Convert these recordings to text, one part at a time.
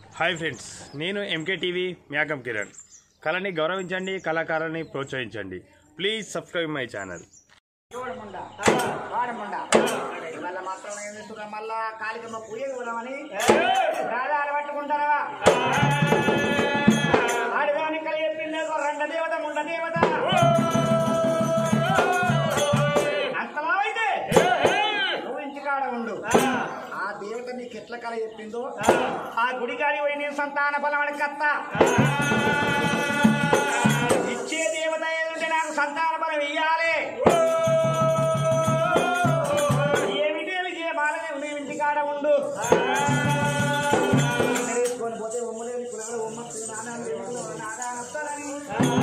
Hi friends నేను MK TV మ్యాకం కిరణ్ కళని గౌరవించండి కళాకారుని ప్రోత్సహించండి ప్లీజ్ సబ్స్క్రైబ్ మై ఛానల్ వాడముండా వాడముండా ఇవాళ మాత్రం ఏం చేస్తున్నా మళ్ళా కాలికమ్మ పూజకి పోదామని రాజాలు పట్టుకుంటారా ఆడదాని కలిగి చెప్పింది రెండ దేవత ముండ దేవత అంతలా అయితే నువ్వు ఇంటికాడ ఉండు ఆ దేవత నీకు ఎట్ల కల చెప్పిందో ఆ గుడి కాడి పోయి నేను సంతాన బలమని కత్త ఇచ్చే దేవత ఏదంటే నాకు సంతాన బలం ఇయ్యాలి ఏమిటి ఏ బాలనే నువ్వు ఇంటికాడ ఉండు వేసుకొని పోతే ఉమ్మలేని కులగడ ఉమ్మ నాన్న నాన్న వస్తానని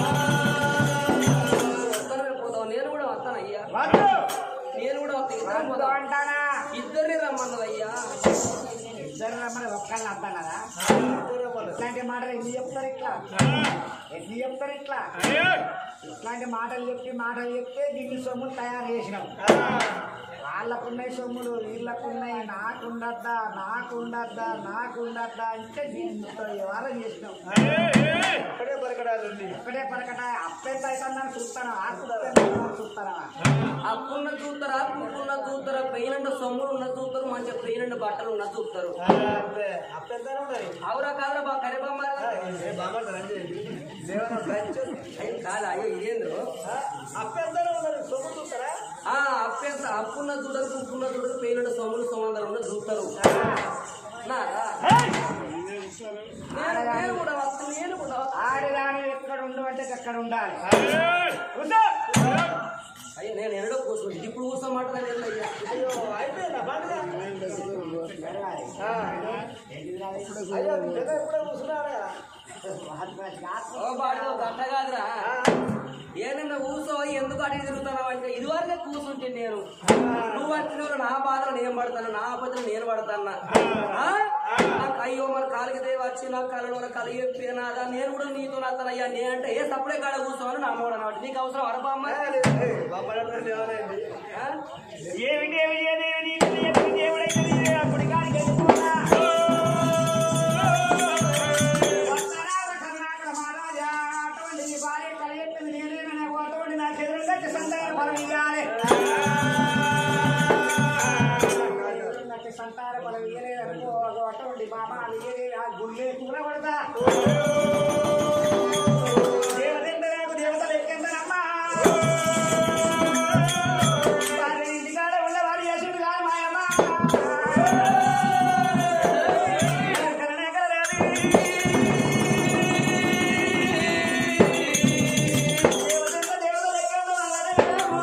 వస్తానని పోతావు నేను కూడా వస్తాను అయ్యా వద్దు నేను కూడా వస్తాను ఇద్దరం వద్దు పోదాం అంటానా ఇద్దరిని రమ్మన్నది అయ్యా ఇద్దరు రమ్మని ఒక్కళ్ళని అంటానదా ఇట్లాంటి మాటలు ఎన్ని చెప్తారు ఇట్లా ఎన్ని చెప్తారు ఇట్లా ఇట్లాంటి మాటలు చెప్పి మాటలు చెప్తే దీన్ని సొమ్ములు తయారు చేసినాం వాళ్ళకున్నాయి సొమ్ములు వీళ్ళకున్నాయి నాకుండద్దా నాకుండద్దా నాకుండద్దా అంటే దీంతో వ్యవహారం చేసినాం అక్కడే పరకడాలు ఒకటే పరకట అప్పెంత అవుతుందని చూస్తాను ఆకు చూస్తానా అప్పున్న చూస్తారా పుక్కున్న చూస్తారా పెయినంట సొమ్ములు ఉన్న చూస్తారు మంచిగా పెయినంట బట్టలు ఉన్న చూస్తారు అంతే అప్పెంతనే ఉన్నది అవురా కాదురా బా కరిబొమ్మ ఏ బాగుంటుంది దేవన బ్రాంచ్ అయ్యి కాదు అయ్యో ఇదేంద్రు అప్పెంతనే ఉన్నది సొమ్ము చూస్తారా ఆ అప్పేంత అప్పున్న చూడరు పుక్కున్న చూడరు పెయినంట సొమ్ములు సమాధానం ఉన్న చూస్తారు నారా నేను నేను కూడా వస్తాను నేను కూడా వస్తాను. ఆడదాని ఎక్కడ ఉండు అంటే అక్కడ ఉండాలి కూర్చో. అయ్యో నేను ఎన్నడో కూర్చుంది ఇప్పుడు కూర్చోమాట అయ్యా అయ్యో అయిపోయిందా పండుగ జరగాలి. ఏంటిది రాదు? అయ్యో నీ జగ ఎప్పుడో కూర్చున్నారా ఓ బాడు గట్ట కాదురా ఏదన్నా కూర్చో ఎందుకు అడిగి తిరుగుతున్నావు అంటే ఇదివరకే కూర్చుంటే నేను నువ్వు వచ్చిన నా బాధలు నేను పడతాను నా ఆపదలు నేను పడతాను నాకు అయ్యో మన కాలికి వచ్చి నా కళ్ళలో కలి చెప్పినాదా నేను కూడా నీతో నాతను అయ్యా నేనంటే ఏ సప్పుడే కాడ కూర్చోని నా అమ్మవాడు అన్నమాట నీకు అవసరం అరబామ్మ బామ్మడంటే ఎవరైంది ఏమిటి ఏమి చేయదేవి నీకు చెప్పి దేవుడైతే నీవే ఆ గుడికాడికి వెళ్ళిపోరా. వస్తారా కరుణాకర మహారాజా, అటువంటి నీ భార్య కలిగెత్తింది నేనేనా, నాకు అటువంటి నా చెల్లెలు కట్టి సంతాన బలం ఇయ్యాలి. నాకు సంతాన బలం ఇయ్యలేదనుకో, అగో అటువంటి బాబా అది ఇయ్యలే, ఆ గుళ్ళే కూలగొడతా. దేవతెంత నాకు దేవతలు ఎక్కిందనమ్మా. వారి ఇంటికాడ ఉన్నవాడు యేసుడు కాదు మాయమ్మ. కరుణాకర దేవి. దేవతెంత దేవతలు ఎక్కిందో అల్లదేమో.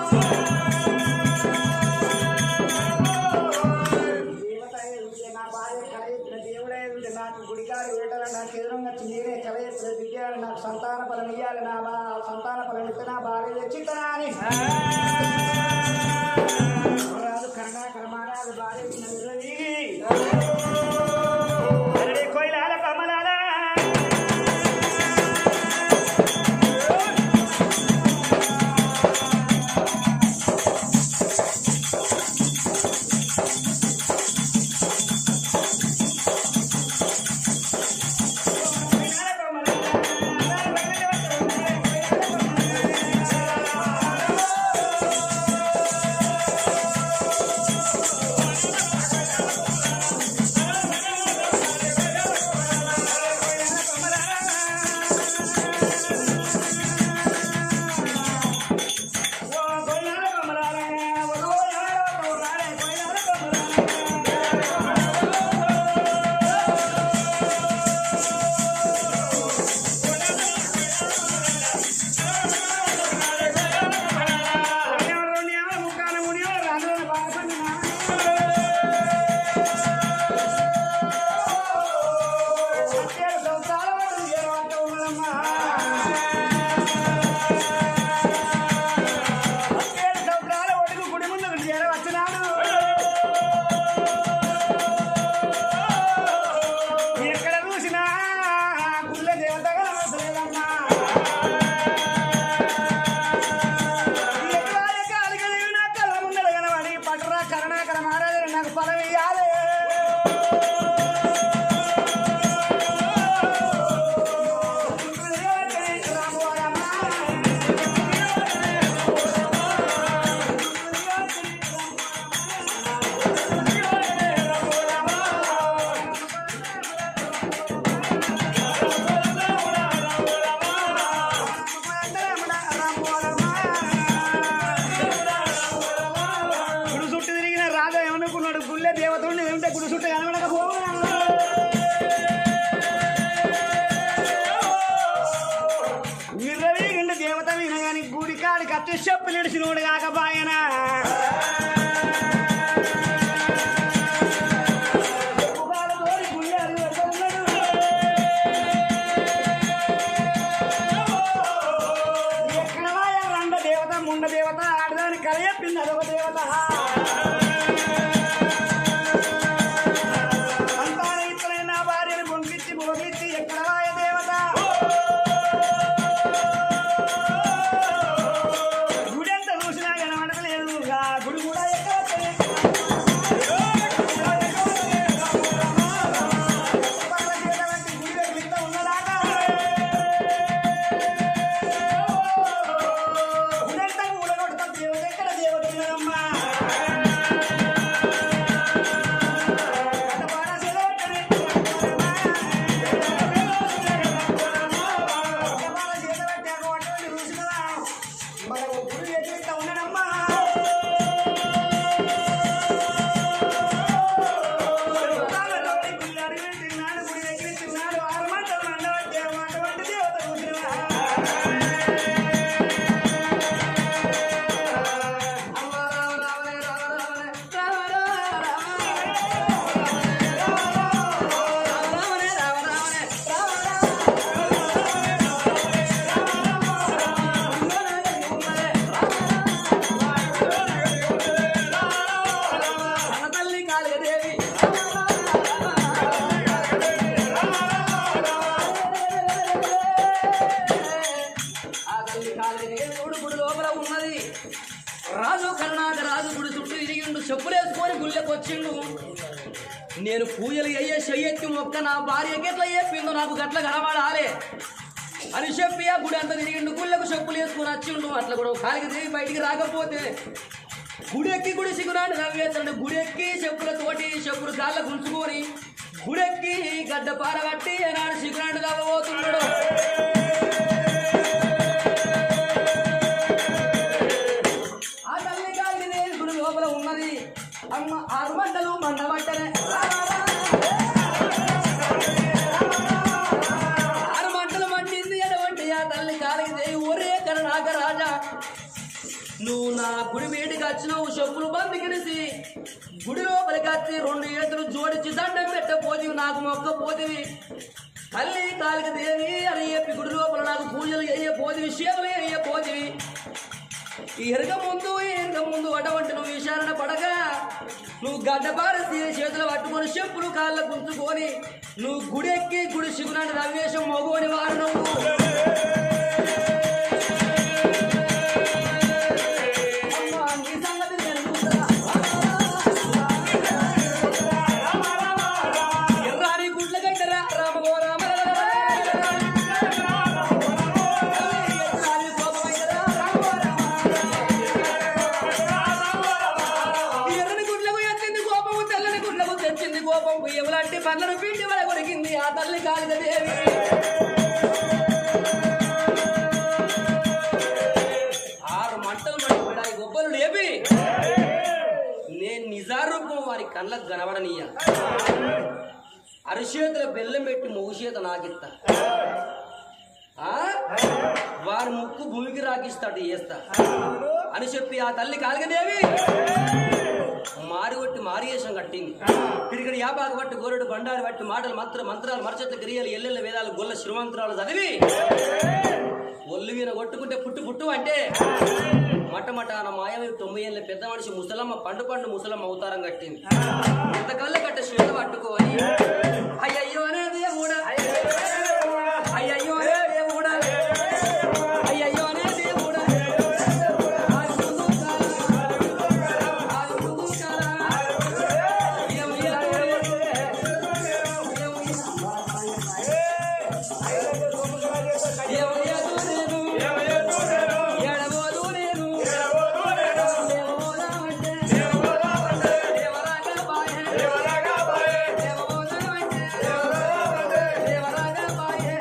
దేవత ఏది నా భార్య కలయిత్ర దేవుడే ఏది నాకు గుడికాడు వేటల నాకు ఎదురుగా నీరే కలయిత్ర దిగాడు నాకు సంతాన ఫలం ఇయ్యాలి నా బా సంతాన ఫలం ఇస్తే నా భార్య తెచ్చిత్తనా అని రాదు కరుణాకర మహారాజు భార్య చిన్నది అరడే కోయిలాల కమలాల కోయిలాల కమలాల చూసినోడు కాకపాయనా చెప్పుకాలతోని గుండె అరిగి పెడుతున్నాడు. ఎక్కడ వాయ రండ దేవత ముండ దేవత ఆడదాని కలియప్పింది అదొక దేవత సంతాన ఇతరైన నా భార్యను పొంగిచ్చి భోగించి ఎక్కడ వాయ దేవత గుడి ఎంత చూసినా కనబడలేదు ఆ గుడి కూడా ఎక్కడ గుడి దగ్గర ఉన్నదాకా గుడంతా ఊడగొడతాం దేవత ఎక్కడ దేవత ఉన్నదమ్మా కటపాడ సెలవెట్టని కటపాడ చేతబెట్టాక అటువంటి చూసినదా మన గుడి ఎదుట ఉన్నదమ్మా కాళ్ళతోటి గుడి అడిగి తిన్నాడు గుడి దగ్గర తిన్నాడు ఆరు మంటలు మండబట్టే అటువంటి దేవత చూసినవా తల్లి కాళికదేవి ఆ తల్లి కాళికదేవి గుడి గుడి లోపల ఉన్నది రాజు కరుణాక రాజు గుడి చుట్టూ ఇరిగిండు చెప్పులేసుకొని గుళ్ళకి వచ్చిండు నేను పూజలు అయ్యే చెయ్యెత్తి మొక్క నా భార్యకి ఎట్లా చెప్పిందో నాకు గట్ల కనబడాలి అని చెప్పి ఆ గుడి అంతా తిరిగిండు గుళ్ళకు చెప్పులు వేసుకొని వచ్చిండు అట్లా కూడా కాలికి దేవి బయటికి రాకపోతే గుడెక్కి గుడి సిగురాన్ని నవ్వేస్తాడు గుడెక్కి చెప్పులతోటి చెప్పులు కాళ్ళకు ఉంచుకొని గుడెక్కి గడ్డ పారగట్టి నాడు సిగురాన్ని నవ్వబోతున్నాడు ఆ తల్లి కాలికి దేవి గుడి లోపల ఉన్నది అమ్మ ఆరు మంటలు మండబట్టనే ఆరు మంటలు మండింది ఎటువంటి ఆ తల్లి కాలికి దేవి ఒరే కరుణాక రాజా నువ్వు నా గుడి వేడికి వచ్చినావు చెప్పులు బందికిడిసి గుడి లోపలికి వచ్చి రెండు ఏతులు జోడించి దండం పెట్టపోతివి నాకు మొక్క పోతివి తల్లి కాలిక దేవి అని చెప్పి గుడి లోపల నాకు పూజలు అయ్యే పోతివి సేవలు అయ్యే పోతివి ఈ ఎరగ ముందు ఈ ఎరగ ముందు అటువంటి నువ్వు విచారణ పడగా నువ్వు గడ్డపార చేతులు పట్టుకొని చెప్పులు కాళ్ళ గుంచుకొని నువ్వు గుడెక్కి గుడి సిగునాటి రవేశం మగోని వాడు నువ్వు అమ్మా, నీ సంగతి నేను చూస్తా. ఎర్రాని గుడ్ల గడ్డరా రామగో రామ ఎర్రాని కోపమైనరా రామగో రామ. ఎర్రని గుడ్లకు ఎత్తింది కోపము తెల్లని గుడ్లకు తెచ్చింది కోపం బియ్యములాంటి పనులను పిండి వల కొరికింది ఆ తల్లి కాలిక దేవి ఆరు మంటలు మండి గొప్పలు లేపి నేను నిజారూపం వారి కళ్ళకు కనబడనీయ అరిచేతుల బెల్లం పెట్టి మొగుచేత నాకిస్తా ఆ? వారి ముక్కు భూమికి రాకిస్తాడు చేస్తా అని చెప్పి ఆ తల్లి కాలిగదేవి మారి కొట్టి మారియేషం కట్టింది తిరిగి యాపాకు పట్టి గోరెడు బండారు పట్టి మాటలు మంత్ర మంత్రాలు మరచెట్ల క్రియలు ఎల్లెల్ల వేదాలు గొల్ల శ్రీమంత్రాలు చదివి ఒళ్ళు వీన కొట్టుకుంటే పుట్టు పుట్టు అంటే మటమట నా మాయమై తొంభై ఏళ్ళ పెద్ద మనిషి ముసలమ్మ పండు పండు ముసలమ్మ అవతారం కట్టింది ఇంత కళ్ళ కట్ట శ్వేత పట్టుకోని అయ్యయ్యో అనే దేవుడా అయ్యయ్యో అనే దేవుడా అయ్యయ్యో అనే దేవుడా ఆగు ముందు కాలా, ఆగు ముందు కాలా. ఏమయ్యా దేవుడు? ఏమయ్యా దూరేను? ఎడబోదు నేను. దేవమోదామంటే. దేవరాగా బాయే. దేవమోదామంటే. దేవరాగా బాయే.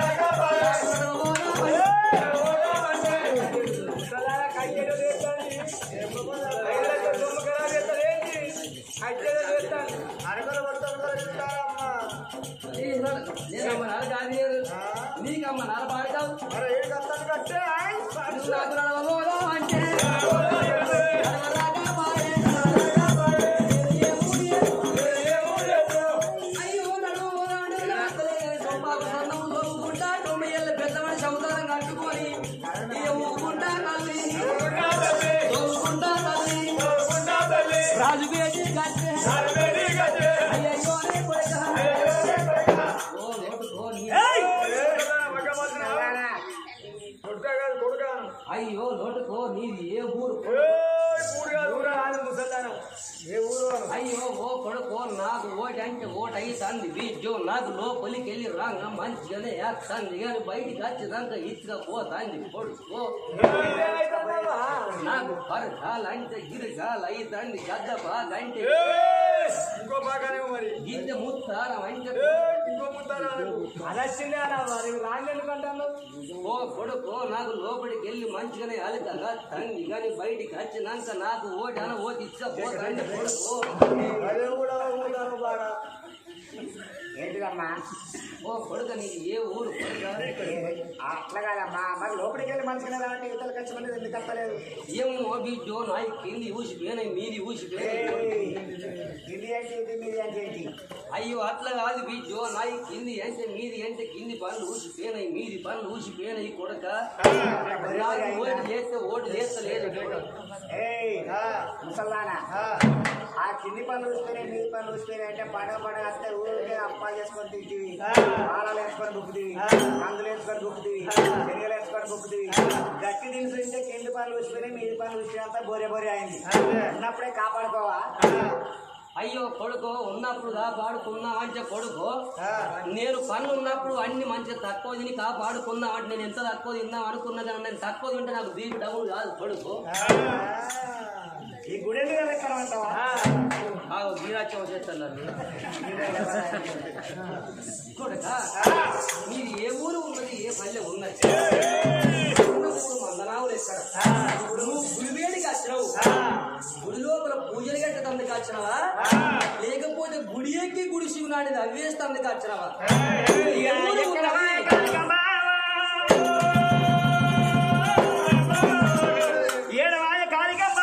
నేనమ్మ నాన్న కాదు నీకమ్మ నాన్న పాడు కాదు నువ్వు నాకు నడవబోదా అంటే కట్టుకొని ఇక ఊరుకుంటా తల్లి ఊరుకుంటా తల్లి రాజు పేటి కట్టే అయ్యయ్యో నే కొడక. ఓ నోటుకో నీ- అయ్యో నోటుకో నీది ఏ ఊరు ఏ ఊరు అయ్యో ఓ కొడుకో నాకు ఓటి అంటే ఓటు అయితాంది బిడ్జో నాకు లోపలికి వెళ్ళి రాంగ మంచిగానే వేస్తాంది కానీ బయటికి వచ్చినాక ఇచ్చుగా పోతాంది కొడుకో నాకు పరకాలు అంటే గిరిగాలు అయితాంది గద్ద బాగా అంటే ఇంకో బాగానే మరి గిద్ద ముత్తారం అంటే ఇంకో ముద్దారా అలసిందే అన్న మరి రాంగ్ ఎందుకంటాను ఓ కొడుకో నాకు లోపలికి వెళ్ళి మంచిగానే అలకగా తంది కానీ బయటికి వచ్చినాక నాకు ఓటు అని ఓటు ఇచ్చా పోతాంది కొడుకో అదే కూడా ఊరు బాగా ఏంటిదమ్మా ఓ కొడుక నీకు ఏ ఊరు కొడుక అట్లా కాదమ్మా మరి లోపలికి వెళ్ళి మంచిగా రావట్లేదు ఇతరులకు వచ్చి మళ్ళీ ఎందుకు కట్టలేదు ఏమో బిడ్డో నాయి కింది ఊసిపోయినాయి మీది ఊసిపోయినాయి ఇది ఏంటి ఇది మీది అంటే ఏంటి అయ్యో అట్లా కాదు బిడ్డో నాయి కింది అంటే మీది అంటే కింది పనులు ఊసిపోయినాయి మీది పనులు ఊసిపోయినాయి కొడక నాకు ఓటు చేస్తే ఓటు చేస్తలేదు ఏయ్ ముసల్లానా ఆ కింది పనులు వస్తున్నాయి మీది పనులు వస్తున్నాయి అంటే పండగ పండగ వస్తే ఊరికే అప్పాలు చేసుకొని తింటివి పాలాలు వేసుకొని బుక్కుతివి మందులు వేసుకొని బుక్కుతివి శనగలు వేసుకొని బుక్కుతివి గట్టి దినుసు ఉంటే కింది పనులు వచ్చిపోయినాయి మీది పనులు వచ్చినంతా బోరే బోరే అయింది ఉన్నప్పుడే కాపాడుకోవా అయ్యో కొడుకో ఉన్నప్పుడు కాపాడుకున్నా అంటే కొడుకో నేను పనులు ఉన్నప్పుడు అన్ని మంచిగా తక్కువ తిని కాపాడుకున్నా అంటే నేను ఎంత తక్కువ తిన్నాం అనుకున్నది నేను తక్కువ తింటే నాకు బీపీ డౌన్ కాదు కొడుకో ఈ గుడి ఎందుకు లెక్కన అంటావా ఆగు వీరాచం చేస్తాను కొడక మీరు ఏ ఊరు ఉన్నది ఏ పల్లె ఉన్నది ఉన్న ఊరు మందనావులు ఎక్కడ నువ్వు గుడివేడికి వచ్చినావు గుడి లోపల పూజలు గట్ట తందుకు వచ్చినావా లేకపోతే గుడి ఎక్కి గుడి శివునాడిది అవ్వేసి తందుకు వచ్చినావా ఏ ఊరు ఉన్నది? ఏడవాయ కాళికమ్మ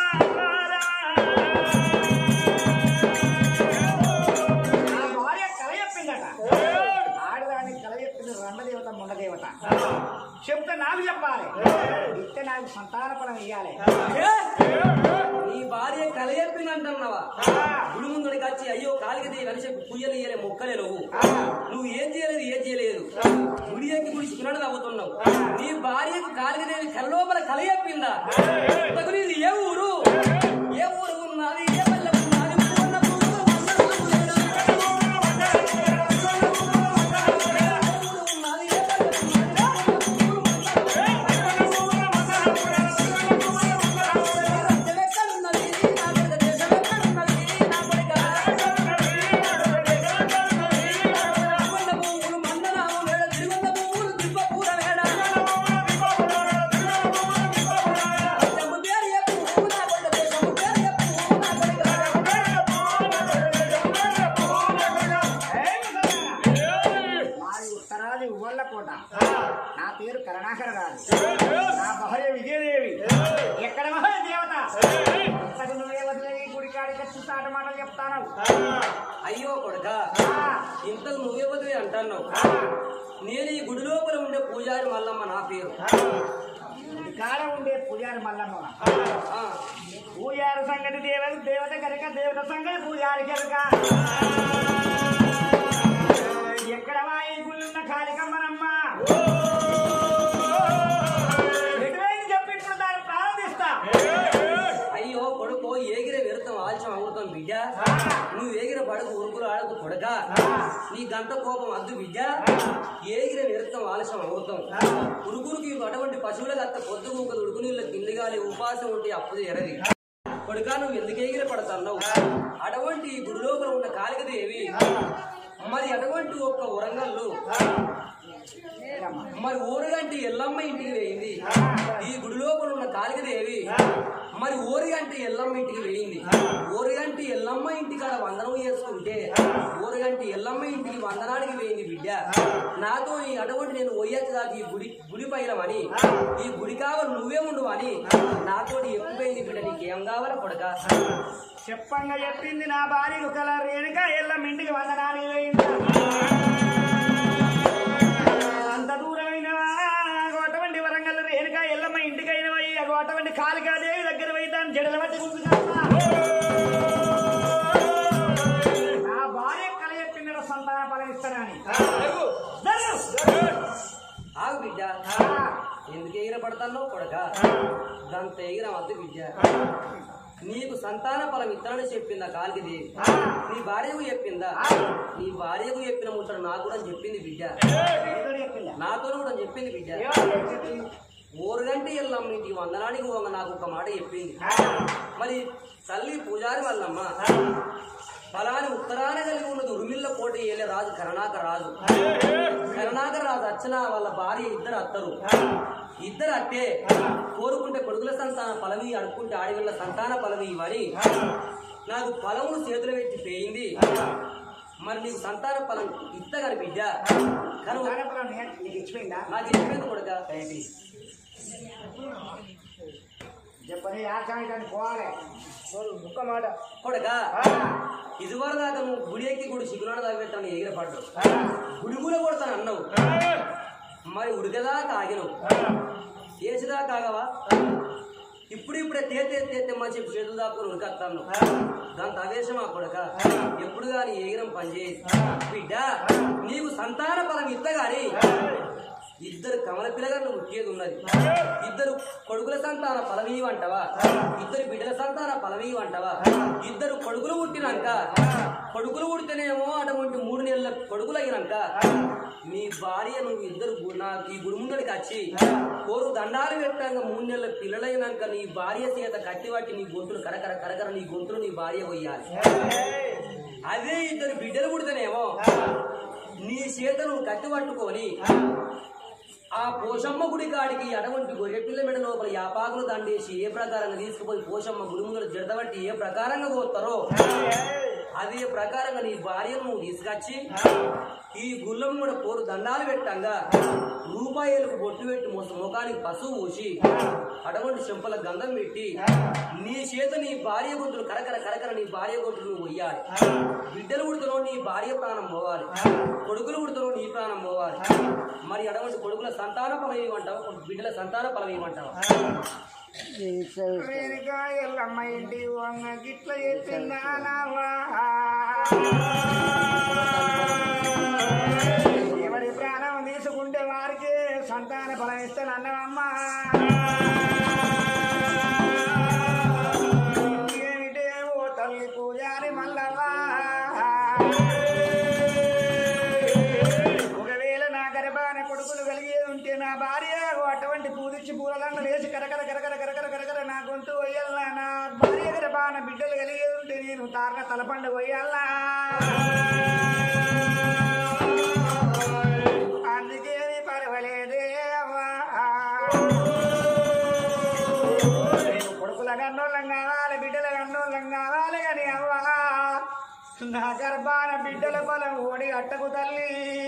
నా భార్య కల చెప్పిందట ఆడదానికి కల చెప్పింది రండదేవత ముండదేవత చెప్తే నాకు చెప్పాలి ఇస్తే నాకు సంతానపరం ఇవ్వాలి ఏ? నీ భార్య కల చెప్పిందంటున్నావా గుడి ముందుడికి వచ్చి అయ్యో కాలికి దిగి కలిసి పూజలు ఇయ్యలే మొక్కలే నువ్వు నువ్వు ఏం చేయలేదు ఏం చేయలేదు గుడి ఎక్కి గుడి శివునాడు తవ్వుతున్నావు నీ భార్యకు కాలికి దేవి కల లోపల కల చెప్పిందా ఇంతకు నీది ఏ ఊరు ఏ ఊరు ఉన్నది ఏ పల్లె ఉన్నది పూర్ణ పూర్ణ వందనము లేడా? ఏ ఊరు ఉన్నది? ఏ పల్లె ఉన్నది? దేశమెక్కడున్నది? నా కొడుక దేశమెక్కడున్నది? నా కొడుక. తిరువన్న పువ్వులు మందనాము వేడ, తిరువన్న పువ్వులు దిబ్బపూర వేడ. చెంబు పేరు చెప్పు, నా కొడుక, చెంబు పేరు చెప్పు, నా కొడుక. మాది ఉత్తరాది ఉవ్వళ్ళకోట నా పేరు కరుణాకర రాజు నా భార్య విజయదేవి ఎక్కడ మహా దేవత ఇంతకు నువ్వే వదిలేవి గుడి కాడికి వచ్చి తాట మాటలు చెప్తాను అయ్యో కొడుక ఇంతకు నువ్వే వదిలే అంటున్నావు నేను ఈ గుడి లోపల ఉండే పూజారి మల్లమ్మ నా పేరు గుడి కాడ ఉండే పూజారి మల్లమ్మ ఆ, పూజారి సంగతి దేవత దేవత కనుక దేవత సంగతి పూజారి కనుక ఎక్కడ వాయి గుళ్ళున్న కాళికమ్మనమ్మ ఎటువైంది చెప్పి ఇప్పుడు దాన్ని ప్రారంభిస్తా అయ్యో కొడుకు ఏగిర విరతం ఆలస్యం అవుతాం బిడ్డ నువ్వు ఏగిర పడకు ఉరుకులు ఆడకు కొడక నీ గంట కోపం అద్దు బిడ్డ ఏగిర విరతం ఆలస్యం అవుతాం ఉరుకురికి అటువంటి పశువులకు అత్త పొద్దు కూకలు ఉడుకు నీళ్ళ కిందిగాలి ఉపాసం ఉంటే అప్పుది ఎరది కొడుక నువ్వు ఎందుకు ఎగిర పడతావు అటువంటి ఈ గుడి లోపల ఉన్న కాలికదేవి మరి అటువంటి ఒక్క ఉరంగల్లు మరి ఊరుగంటి ఎల్లమ్మ ఇంటికి వేయింది ఈ గుడి లోపల ఉన్న కాలికదేవి మరి ఊరుగంటి ఎల్లమ్మ ఇంటికి వేయింది ఊరుగంటి ఎల్లమ్మ ఇంటికాడ వందనం చేసుకుంటే ఊరుగంటి ఎల్లమ్మ ఇంటికి వందనానికి వేయింది బిడ్డ నాతో ఈ అటువంటి నేను పోయచ్చు కాదు ఈ గుడి గుడి పైలమని ఈ గుడి కావాలి నువ్వే ఉండు అని నాతోటి ఎక్కువైంది బిడ్డ నీకేం కావాలా కొడక చెప్పంగా చెప్పింది నా భార్య కల రేణుక ఎల్లం ఇంటికి వందనాలు వేయింది అంత దూరమైన అటువంటి ఆగు బిడ్డ ఎందుకు ఎగిర పడతాను కొడక దాంత ఎగిర వద్దు బిడ్డ నీకు సంతాన ఫలం ఇతరులు చెప్పిందా కాలిది నీ భార్యకు చెప్పిందా నీ భార్యకు చెప్పిన ముచ్చట నాకు కూడా చెప్పింది బిడ్డ నీతో చెప్పిందా? నాతో కూడా చెప్పింది బిడ్డ ఊరుగంటి ఎల్లమ్మ ఇంటికి వందనానికి వంగ నాకు ఒక మాట చెప్పింది మరి తల్లి పూజారి వల్లమ్మ ఫలాని ఉత్తరాన కలిగి ఉన్నది ఉరిమిల్ల కోట ఏలే రాజు కరుణాక రాజు కరుణాక రాజు అర్చన వాళ్ళ భార్య ఇద్దరు అత్తరు ఇద్దరు అట్టే కోరుకుంటే కొడుకుల సంతాన ఫలమి అనుకుంటే ఆడవిళ్ళ సంతాన ఫలమి ఇవని నాకు ఫలమును చేతులు పెట్టి పోయింది మరి నీకు సంతాన ఫలం ఇత్తగాని బిడ్డ కనుక దానపురం నే- నీకు ఇచ్చిపోయిందా నాకు చెప్పింది కొడుక చెప్పని ఆచారానికి పోవాలి ఒక్క మాట కొడుక ఇదివరకు దాకా నువ్వు గుడి ఎక్కి గుడి సిగ్గులాడ తగ్గట్టాను ఎగిరపడ్డావు గుడి కూడా కొడతాను అన్నావు మరి ఉడికదాకా ఆగినావు ఏసుదాకా ఆగవా ఇప్పుడు ఇప్పుడే తేతే తేతే మంచి చేతులు దాకా ఉరికత్తాను దాని ఆవేశం ఆ కొడక ఎప్పుడు గాని ఎగిరం పనిచేయి బిడ్డ నీకు సంతాన ఫలం ఇత్తగాని ఇద్దరు కమల పిల్లగాళ్ళు పుట్టేది ఉన్నది ఇద్దరు కొడుకుల సంతాన ఫలమీవి అంటవా ఇద్దరు బిడ్డల సంతాన ఫలమీవి అంటవా ఇద్దరు కొడుకులు పుట్టినాక కొడుకులు పుడితేనేమో అటువంటి మూడు నెలల కొడుకులు అయినాక నీ భార్య నువ్వు ఇద్దరు గు- నాకు ఈ గుడి ముందరికి వచ్చి కోరు దండాలు పెట్టాక మూడు నెలల పిల్లలైనాక నీ భార్య చేత కట్టి పట్టి నీ గొంతులు కరకర కరకర నీ గొంతులు నీ భార్య పోయాలి అదే ఇద్దరు బిడ్డలు పుడితేనేమో నీ చేత నువ్వు కట్టి పట్టుకొని ఆ పోషమ్మ గుడి కాడికి అటువంటి గొర్రె పిల్ల మెడ లోపల యాపాకులు దండేసి ఏ ప్రకారంగా తీసుకుపోయి పోషమ్మ గుడి ముందర జడబట్టి ఏ ప్రకారంగా పోతారో అదే ప్రకారంగా నీ భార్యను నువ్వు తీసుకొచ్చి ఈ గుళ్ళం కూడా పోరు దండాలు పెట్టంగా రూపాయలకు బొట్టు పెట్టి మొస ముఖానికి పసుపు పోసి అటువంటి చెంపల గంధం పెట్టి నీ చేత నీ భార్య గొంతులు కరకర కరకర నీ భార్య గొంతులు నువ్వు వయ్యాలి బిడ్డలు పుడుతున్నో నీ భార్య ప్రాణం పోవాలి కొడుకులు పుడుతున్నో నీ ప్రాణం పోవాలి మరి అటువంటి కొడుకుల సంతాన ఫలం ఏమంటావా బిడ్డల సంతాన ఫలం ఏమంటావా రేణుకా ఎల్లమ్మ ఇంటి వంగ గిట్ల ఎత్తిందానవా ఎవరి ప్రాణం తీసుకుంటే వారికి సంతాన ఫలం ఇస్తాను అన్నవమ్మా ఏమిటే ఓ తల్లి పూజారి మల్లవా ఒకవేళ నా గర్భాన కొడుకులు కలిగి ఉంటే నా భార్య అటువంటి పూదిచ్చి పూలలను వేసి కరకర కరకర కరకర కరకర నా గొంతు పోయాలా నా భార్య గర్భాన బిడ్డలు కలిగి ఉంటే నేను తారక తలపండు పోయాలా అందుకేమి పర్వాలేదే అవ్వా. నేను కొడుకుల గన్నోళ్ళం కావాలి బిడ్డల గన్నోళ్ళం కావాలి కానీ అవ్వా నా గర్భాన బిడ్డల బలం ఓడి అట్టకు తల్లి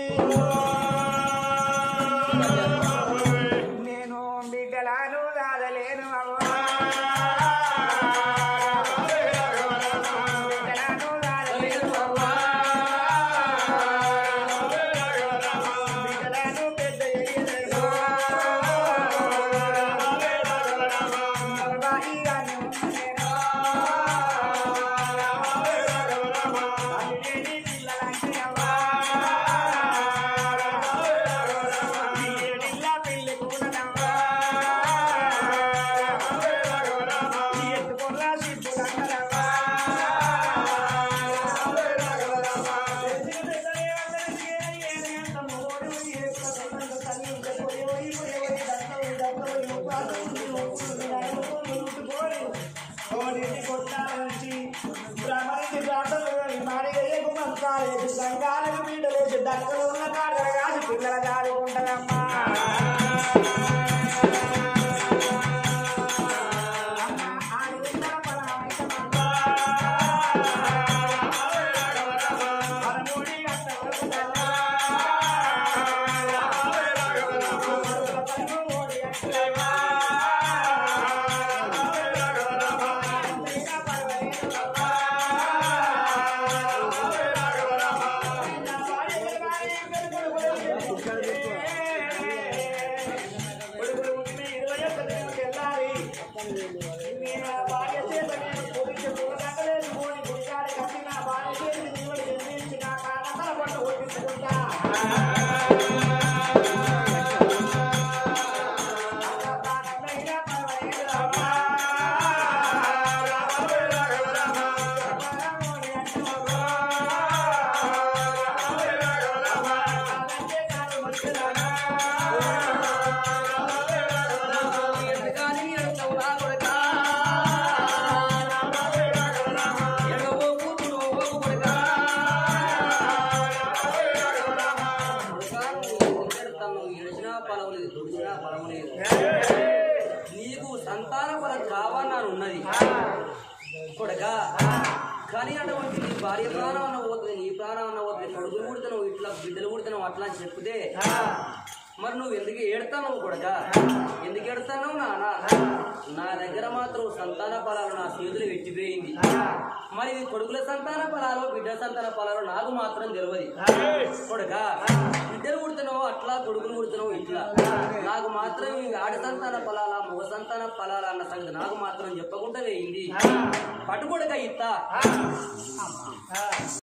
నేను బిడ్డలను దాదలేను అవ్వా బిడ్డలను దాదలేను అవ్వా బిడ్డలను పెద్ద చేయలేను బాయిగానే ఉండలేను. అల్లుడేని పిల్లలంటే అవ్వా. బిడ్డడిల్ల పెళ్లి కూడనవ్వా. ఎత్తుకున్న సిద్ధులన్నరవ్వా. పిల్లల కాదుకుంటారమ్మా నా బలం లేదు నీకు సంతాన బలం కావాలని ఉన్నది కొడక కానీ అటువంటి నీ భార్య ప్రాణం అన్న పోతుంది నీ ప్రాణం అన్న పోతుంది కొడుకులు పుడతావు ఇట్లా బిడ్డలు పుడతావు అట్లా అని చెప్తే మరి నువ్వు ఎందుకు ఏడతావు కొడక ఎందుకు ఏడతావు నాన్న నా దగ్గర మాత్రం సంతాన ఫలాలు నా చేతులు పెట్టిపోయింది మరి ఇది కొడుకుల సంతాన ఫలాలు బిడ్డ సంతాన ఫలాలు నాకు మాత్రం తెలియదు కొడక బిడ్డలు పుడుతున్నావు అట్లా కొడుకులు పుడుతున్నావు ఇట్లా నాకు మాత్రం ఈ ఆడ సంతాన ఫలాల మగ సంతాన ఫలాల అన్న సంగతి నాకు మాత్రం చెప్పకుండా వేయింది పట్టుకొడక ఇత్తా